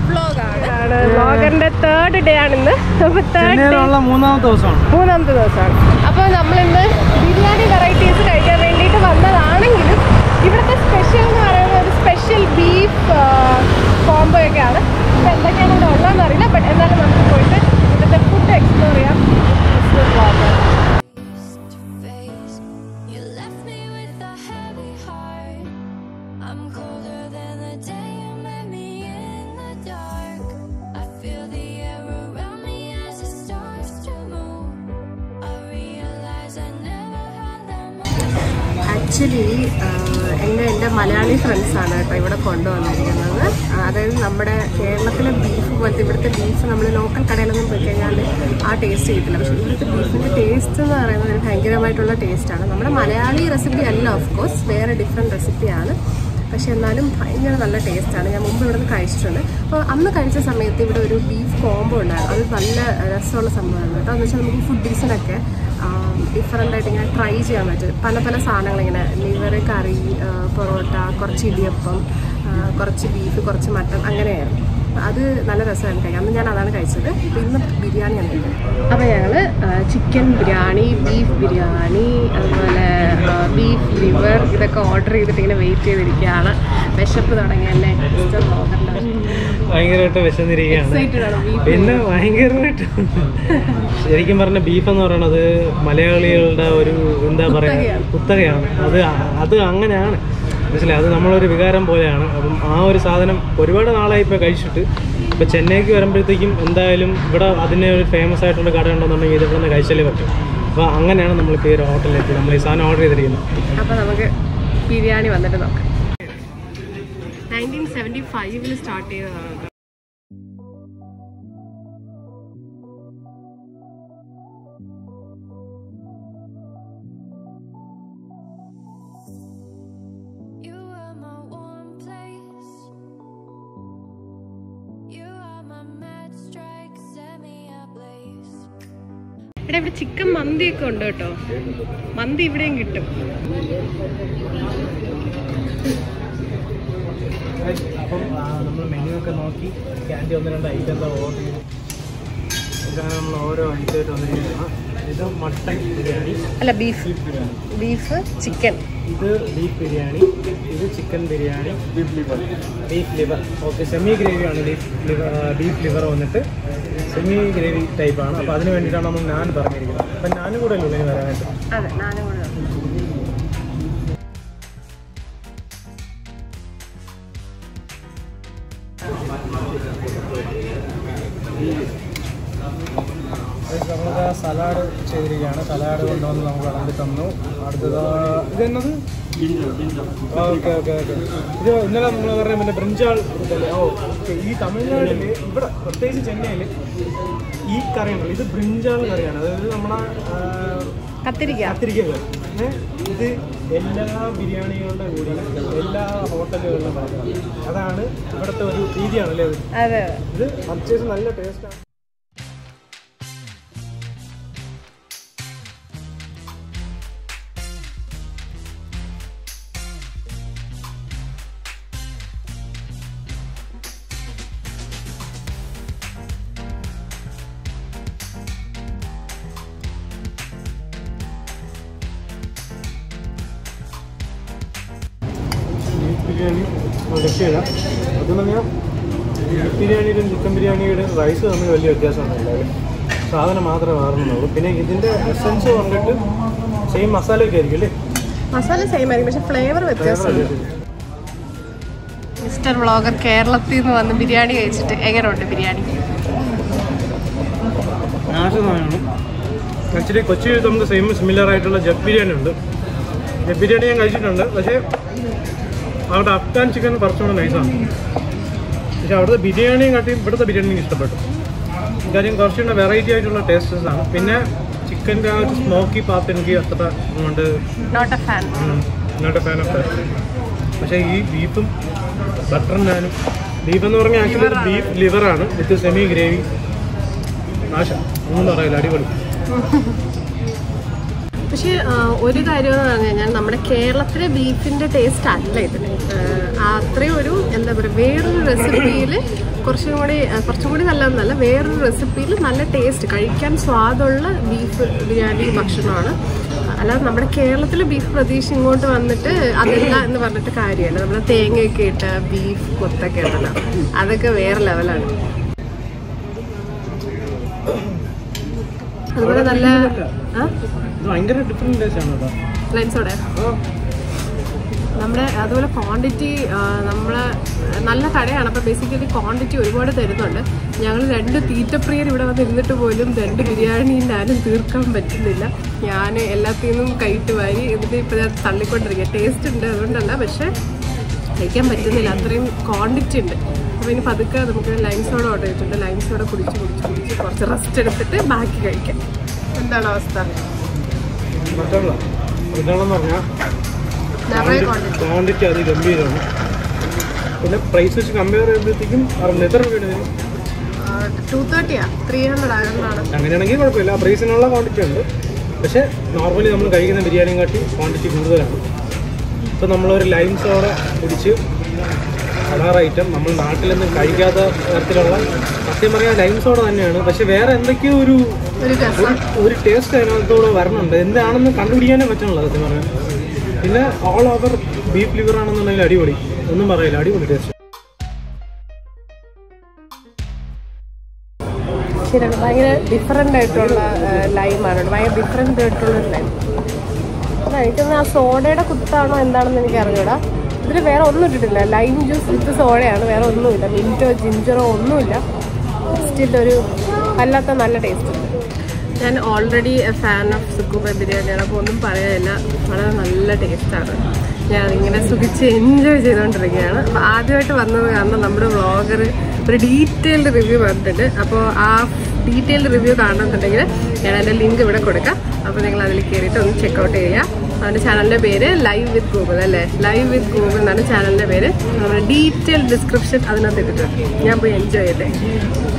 വ്ളോഗാണ് വ്ളോഗറിന്റെ third day ആണ് ഇന്ന് അപ്പോൾ തേർഡ് ഡേ ചെന്നൈയിലുള്ള മൂന്നാമത്തെ ദിവസമാണ് മൂന്നാമത്തെ ദിവസമാണ് അപ്പോൾ നമ്മളിന്ന് ബിരിയാണി വെറൈറ്റീസ് കഴിക്കാൻ വേണ്ടിയിട്ട് വന്നതാണെങ്കിലും ഇവിടുത്തെ സ്പെഷ്യൽ എന്ന് പറയുന്നത് ഒരു സ്പെഷ്യൽ ബീഫ് കോംബോ ഒക്കെയാണ് അപ്പോൾ എന്തൊക്കെയാണ് ഇവിടെ ഉള്ളതെന്ന് അറിയില്ല ബട്ട് എന്നാലും നമുക്ക് പോയിട്ട് ഇവിടുത്തെ ഫുഡ് എക്സ്പ്ലോർ ചെയ്യാം face. You left me with a heavy heart. I'm colder than the day you met me in the dark. I feel the air around me as it starts to move. I realize I never had that much. Actually എന്നെ എൻ്റെ മലയാളി ഫ്രണ്ട്സാണ് കേട്ടോ ഇവിടെ കൊണ്ടുവന്നിരിക്കുന്നത് ആ, അതായത് നമ്മുടെ കേരളത്തിലെ beef പോലത്തെ ഇവിടുത്തെ ബീഫ് നമ്മൾ ലോക്കൽ കടയിലൊന്നും പോയി കഴിഞ്ഞാൽ ആ ടേസ്റ്റ് കിട്ടില്ല പക്ഷേ ഇവിടുത്തെ ബീഫിൻ്റെ ടേസ്റ്റ് എന്ന് പറയുന്നത് ഒരു ഭയങ്കരമായിട്ടുള്ള ടേസ്റ്റാണ് നമ്മുടെ മലയാളി റെസിപ്പി അല്ല ഓഫ് കോഴ്സ് വേറെ ഡിഫറെൻറ്റ് റെസിപ്പിയാണ് പക്ഷെ എന്നാലും ഭയങ്കര നല്ല ടേസ്റ്റാണ് ഞാൻ മുമ്പ് ഇവിടെ നിന്ന് കഴിച്ചിട്ടുണ്ട് അപ്പോൾ അന്ന് കഴിച്ച സമയത്ത് ഇവിടെ ഒരു ബീഫ് കോംബോ ഉണ്ടായിരുന്നു അത് നല്ല രസമുള്ള സംഭവമാണ് കേട്ടോ എന്ന് വെച്ചാൽ നമുക്ക് ഫുഡീസിനൊക്കെ ഡിഫറെൻ്റ് ആയിട്ട് ഇങ്ങനെ ട്രൈ ചെയ്യാൻ പറ്റും പല പല സാധനങ്ങൾ ഇങ്ങനെ ലിവർ കറി ആ, പൊറോട്ട കുറച്ച് ഇടിയപ്പം ആ, കുറച്ച് ബീഫ് കുറച്ച് മട്ടൺ അങ്ങനെയായിരുന്നു അപ്പോൾ അത് നല്ല രസമായിരുന്നു കഴിക്കാം അന്ന് ഞാൻ അതാണ് കഴിച്ചത് അപ്പോൾ ഇന്ന് ബിരിയാണിയാണ് കഴിക്കുന്നത് അപ്പോൾ ഞങ്ങൾ ചിക്കൻ ബിരിയാണി ബീഫ് ബിരിയാണി അതുപോലെ ബീഫ് ലിവർ ഇതൊക്കെ ഓർഡർ ചെയ്തിട്ട് ഇങ്ങനെ വെയിറ്റ് ചെയ്തിരിക്കുകയാണ് വിശപ്പ് തുടങ്ങിയല്ലേ മിസ്റ്റർ നോക്കണ്ട ഭയങ്കരമായിട്ട് വിശന്നിരിക്കുകയാണ് എക്സൈറ്റഡ് ആണ് ബീഫ് പിന്നെ ഭയങ്കരമായിട്ട് ശരിക്കും പറഞ്ഞ ബീഫ് എന്ന് പറയുന്നത് മലയാളികളുടെ ഒരു എന്താ പറയാ കുത്തകയാണ്. കുത്തകയാണ് അത് അത് അങ്ങനെയാണ് മനസ്സിലായി അത് നമ്മളൊരു വികാരം പോലെയാണ് അപ്പം ആ ഒരു സാധനം ഒരുപാട് നാളായി ഇപ്പോൾ കഴിച്ചിട്ട് ഇപ്പോൾ ചെന്നൈക്ക് വരുമ്പോഴത്തേക്കും എന്തായാലും ഇവിടെ അതിന് ഒരു ഫേമസ് ആയിട്ടുള്ള കട ഉണ്ടെന്നുണ്ടെങ്കിൽ ഇത് ഇവിടെ നിന്ന് കഴിച്ചാലേ പറ്റും അപ്പോൾ അങ്ങനെയാണ് നമ്മളിപ്പോൾ ഈ ഒരു ഹോട്ടലിലെത്തി നമ്മൾ ഈ സാധനം ഓർഡർ ചെയ്തിരിക്കുന്നത് അപ്പോൾ നമുക്ക് ബിരിയാണി വന്നിട്ട് നോക്കാം നയൻറ്റീൻ സെവൻറ്റി ഫൈവിൽ സ്റ്റാർട്ട് ചെയ്തതാണ് കേട്ടോ. You are my warm place. You are my mad strike, set me ablaze. എടാ ഇവിടെ ചിക്കൻ മന്തിയൊക്കെ ഉണ്ട് കേട്ടോ മന്തി ഇവിടെയും കിട്ടും അപ്പം നമ്മൾ മെനു ഒക്കെ നോക്കി ക്യാൻഡി ഒന്ന് രണ്ട് ഐറ്റം എന്താ ഓർഡർ ചെയ്തു ഇതാണ് നമ്മൾ ഓരോ ഐറ്റം ആയിട്ട് വന്നിരിക്കുന്നത് ഇത് മട്ടൺ ബിരിയാണി അല്ല beef beef biryani beef chicken ഇത് ബീഫ് ബിരിയാണി ഇത് chicken biryani beef liver beef liver okay semi ഗ്രേവിയാണ് ബീഫ് ലിവർ ബീഫ് ലിവർ വന്നിട്ട് സെമി ഗ്രേവി ടൈപ്പാണ് അപ്പോൾ അതിന് വേണ്ടിയിട്ടാണ് നമ്മൾ നാൻ പറഞ്ഞിരിക്കുന്നത് അപ്പം നാനും കൂടെ അല്ലേ ഇനി വരാനായിട്ട് അതെ നാനും കൂടെ ഉണ്ട്. നമുക്ക് സലാഡ് ചെയ്തിരിക്കുകയാണ് സലാഡ് കൊണ്ടുവന്ന് നമുക്ക് വിളമ്പി തന്നു അടുത്തത് ഇത് എന്നത് ഓക്കെ ഓക്കെ ഓക്കെ ഇത് ഇന്നലെ നമ്മൾ പറഞ്ഞ പിന്നെ ബ്രിഞ്ചാൾ ഇതല്ലേ ഓ ഓക്കെ ഈ തമിഴ്നാട്ടിൽ ഇവിടെ പ്രത്യേകിച്ച് ചെന്നൈയിൽ ഈ കറിയുണ്ടല്ലോ ഇത് ബ്രിഞ്ചാൾ കറിയാണ് അതായത് നമ്മളെ ആ, കത്തിരിക്ക കത്തിരിക്ക കറി ഏ? ഇത് എല്ലാ ബിരിയാണികളുടെ കൂടി എല്ലാ ഹോട്ടലുകളിലും പറയുന്നത് അതാണ് ഇവിടുത്തെ ഒരു രീതിയാണല്ലേ അത് അതെ ഇത് അത്യാവശ്യം നല്ല ടേസ്റ്റാണ് ബീഫ് ബിരിയാണി രക്ഷയില്ല അതെന്ന് പറഞ്ഞാൽ ബീഫ് ബിരിയാണിയുടെയും ചിക്കൻ ബിരിയാണിയുടെ റൈസ് തമ്മിൽ വലിയ വ്യത്യാസമൊന്നുമില്ല അത് സാധനം മാത്രമേ മാറുന്നുള്ളൂ പിന്നെ ഇതിൻ്റെ എസൻസ് കൊണ്ടിട്ട് സെയിം മസാലയൊക്കെ ആയിരിക്കും അല്ലേ മസാല സെയിം ആയിരിക്കും പക്ഷെ ഫ്ലേവർ വ്യത്യാസമുണ്ട് മിസ്റ്റർ വ്ളോഗർ കേരളത്തിൽ നിന്ന് വന്ന് ബിരിയാണി കഴിച്ചിട്ട് എങ്ങനെയുണ്ട് ബിരിയാണി നാശമാണ് ആക്ച്വലി കൊച്ചിയിൽ നമുക്ക് സെയിം സിമിലർ ആയിട്ടുള്ള ജബ് ബിരിയാണി ഉണ്ട് ജബ് ബിരിയാണി ഞാൻ കഴിച്ചിട്ടുണ്ട് പക്ഷേ അവിടെ അഫ്ഗാൻ ചിക്കൻ കുറച്ചുകൂടെ നൈസാണ് പക്ഷെ അവിടുത്തെ ബിരിയാണിയും കാട്ടി ഇവിടുത്തെ ബിരിയാണി എനിക്ക് ഇഷ്ടപ്പെട്ടു കാര്യം കുറച്ചുകൂടെ വെറൈറ്റി ആയിട്ടുള്ള ടേസ്റ്റസ് ആണ് പിന്നെ ചിക്കൻ്റെ ആ ഒരു സ്മോക്കി പാർട്ട് എനിക്ക് അത്ര കൊണ്ട് not a fan not a fan of പക്ഷേ ഈ ബീഫും ബട്ടർ നാനും ബീഫ് എന്ന് പറഞ്ഞാൽ ആക്ച്വലി ബീഫ് ലിവറാണ് വിത്ത് സെമി ഗ്രേവി നാശം ഒന്നും പറയില്ല അടിപൊളി പക്ഷേ ആ, ഒരു കാര്യം എന്ന് പറഞ്ഞു കഴിഞ്ഞാൽ നമ്മുടെ കേരളത്തിലെ ബീഫിന്റെ ടേസ്റ്റ് അല്ല ഇതിന് ആ, അത്രയും ഒരു എന്താ പറയുക വേറൊരു റെസിപ്പിയിൽ കുറച്ചും കൂടി ആ, കുറച്ചും കൂടി നല്ലതെന്നല്ല വേറൊരു റെസിപ്പിയിൽ നല്ല ടേസ്റ്റ് കഴിക്കാൻ സ്വാദുള്ള ബീഫ് ബിരിയാണി ഭക്ഷണമാണ് അല്ലാതെ നമ്മുടെ കേരളത്തിലെ ബീഫ് പ്രതീക്ഷ ഇങ്ങോട്ട് വന്നിട്ട് അതല്ല എന്ന് പറഞ്ഞിട്ട് കാര്യമല്ല നമ്മൾ തേങ്ങയൊക്കെ ഇട്ട ബീഫ് കൊത്തൊക്കെ ഉണ്ടല്ലോ അതൊക്കെ വേറെ ലെവലാണ് അതുപോലെ നല്ല ആ ഇത് ഭയങ്കര ഡിഫറെന്റ് ടേസ്റ്റ് ആണ് കേട്ടോ ലൈൻസോടെ നമ്മുടെ അതുപോലെ ക്വാണ്ടിറ്റി നമ്മളെ നല്ല കടയാണ് അപ്പോൾ ബേസിക്കലി ക്വാണ്ടിറ്റി ഒരുപാട് തരുന്നുണ്ട് ഞങ്ങൾ രണ്ട് തീറ്റപ്രിയർ ഇവിടെ വന്ന് ഇരുന്നിട്ട് പോലും രണ്ട് ബിരിയാണി ഞാനും തീർക്കാൻ പറ്റുന്നില്ല ഞാൻ എല്ലാത്തിൽ നിന്നും കൈയിട്ട് വാരി എന്നിട്ട് ഇപ്പോൾ ഞാൻ തള്ളിക്കൊണ്ടിരിക്കുക ടേസ്റ്റ് ഉണ്ട് അതുകൊണ്ടല്ല പക്ഷേ കഴിക്കാൻ പറ്റുന്നില്ല അത്രയും ക്വാണ്ടിറ്റി ഉണ്ട് അപ്പോൾ ഇനി പതുക്കെ നമുക്ക് ലൈം സോഡ ഓർഡർ ചെയ്തിട്ടുണ്ട് ലൈം സോഡ കുടിച്ച് കുടിച്ച് കുടിച്ച് കുറച്ച് റെസ്റ്റ് എടുത്തിട്ട് ബാക്കി കഴിക്കാം എന്താണ് അവസ്ഥ മറ്റുള്ള ഇതാണെന്ന് പറഞ്ഞാൽ നിറയെ ക്വാണ്ടിറ്റി ക്വാണ്ടിറ്റി അത് ഗംഭീരമാണ് പിന്നെ പ്രൈസ് വെച്ച് കമ്പയർ ചെയ്യുമ്പോഴത്തേക്കും അറിയില്ല എത്ര രൂപയാണ് ഇതിന് ടു തേർട്ടിയാ ത്രീ ഹൺഡ്രഡ് ആകണ്ടാണ് അങ്ങനെയാണെങ്കിൽ കുഴപ്പമില്ല പ്രൈസിനുള്ള ക്വാണ്ടിറ്റി ഉണ്ട് പക്ഷേ നോർമലി നമ്മൾ കഴിക്കുന്ന ബിരിയാണിയും കാട്ടി ക്വാണ്ടിറ്റി കൂടുതലാണ് ഇപ്പോൾ നമ്മളൊരു ലൈം സോഡ കുടിച്ച് അടാർ ഐറ്റം നമ്മൾ നാട്ടിലൊന്നും കഴിക്കാത്ത തരത്തിലുള്ള സത്യം പറയാൻ ലൈം സോഡ തന്നെയാണ് പക്ഷെ വേറെ എന്തൊക്കെയോ ഒരു ഒരു രസം ഒരു- ഒരു ടേസ്റ്റ് അതിനകത്തൂടെ വരണുണ്ട് എന്താണെന്ന് കണ്ടുപിടിക്കാനേ പറ്റണല്ലോ സത്യം പറയാൻ പിന്നെ ഓൾ ഓവർ ബീഫ് ലിവർ ആണെന്നുണ്ടെങ്കിൽ അടിപൊളി ഒന്നും പറയില്ല അടിപൊളി ടേസ്റ്റ് ശരിയാണ് ഭയങ്കര ഡിഫറെൻ്റ് ആയിട്ടുള്ള ലൈമാണ് ഭയങ്കര ഡിഫറെൻ്റ് ആയിട്ടുള്ള ഒരു ലൈം എനിക്കൊന്ന് ആ സോഡയുടെ കുത്താണോ എന്താണെന്ന് എനിക്ക് അറിഞ്ഞൂടാ ഇതിൽ വേറെ ഒന്നും ഇട്ടിട്ടില്ല ലൈം ജ്യൂസ് വിത്ത് സോഡയാണ് വേറെ ഒന്നുമില്ല മിൻറ്റോ ജിഞ്ചറോ ഒന്നുമില്ല സ്റ്റിൽ ഒരു വല്ലാത്ത നല്ല ടേസ്റ്റ് ഉണ്ട് ഞാൻ ഓൾറെഡി ഫാൻ ഓഫ് സുക്കൂബ ബിരിയാണിയാണ് അപ്പോൾ ഒന്നും പറയാനില്ല വളരെ നല്ല ടേസ്റ്റാണ് ഞാൻ ഇങ്ങനെ സുഖിച്ച് എൻജോയ് ചെയ്തുകൊണ്ടിരിക്കുകയാണ് അപ്പോൾ ആദ്യമായിട്ട് വന്നത് കാരണം നമ്മുടെ വ്ളോഗർ ഒരു ഡീറ്റെയിൽഡ് റിവ്യൂ പറഞ്ഞിട്ടുണ്ട് അപ്പോൾ ആ ഡീറ്റെയിൽഡ് റിവ്യൂ കാണണമെന്നുണ്ടെങ്കിൽ ഞാൻ എൻ്റെ ലിങ്ക് ഇവിടെ കൊടുക്കാം അപ്പോൾ നിങ്ങൾ അതിൽ കയറിയിട്ട് ഒന്ന് ചെക്കൗട്ട് ചെയ്യുക അവൻ്റെ ചാനലിൻ്റെ പേര് ലൈവ് വിത്ത് ഗൂഗിൾ അല്ലേ ലൈവ് വിത്ത് ഗൂഗിൾ എന്നാണ് ചാനലിൻ്റെ പേര് നമ്മുടെ ഡീറ്റെയിൽ ഡിസ്ക്രിപ്ഷൻ അതിനകത്ത് ഇട്ടിട്ടുണ്ട് ഞാൻ പോയി എൻജോയ് ചെയ്യട്ടെ